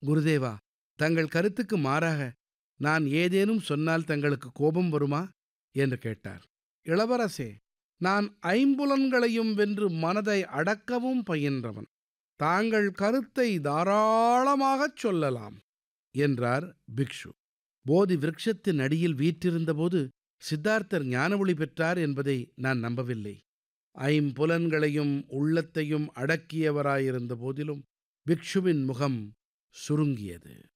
குருதேவா தங்கள் கருத்துக்கு மாறாக நான் ஏதேனும் சொன்னால் தங்களுக்கு கோபம் வருமா என்று கேட்டார் இளவரசே நான் ஐம்புலன்களையும் வென்று மனதை அடக்கவும் பயின்றவன் தாங்கள் கருத்தை தாராளமாகச் சொல்லலாம் என்றார் பிக்ஷு போதி விருட்சத்தின் அடியில் வீற்றிருந்தபோது சித்தார்த்தர் ஞான ஒளி பெற்றார் என்பதை நான் நம்பவில்லை ஐம்புலன்களையும் உள்ளத்தையும் அடக்கியவராயிருந்த போதிலும் பிக்ஷுவின் முகம் சுருங்கியது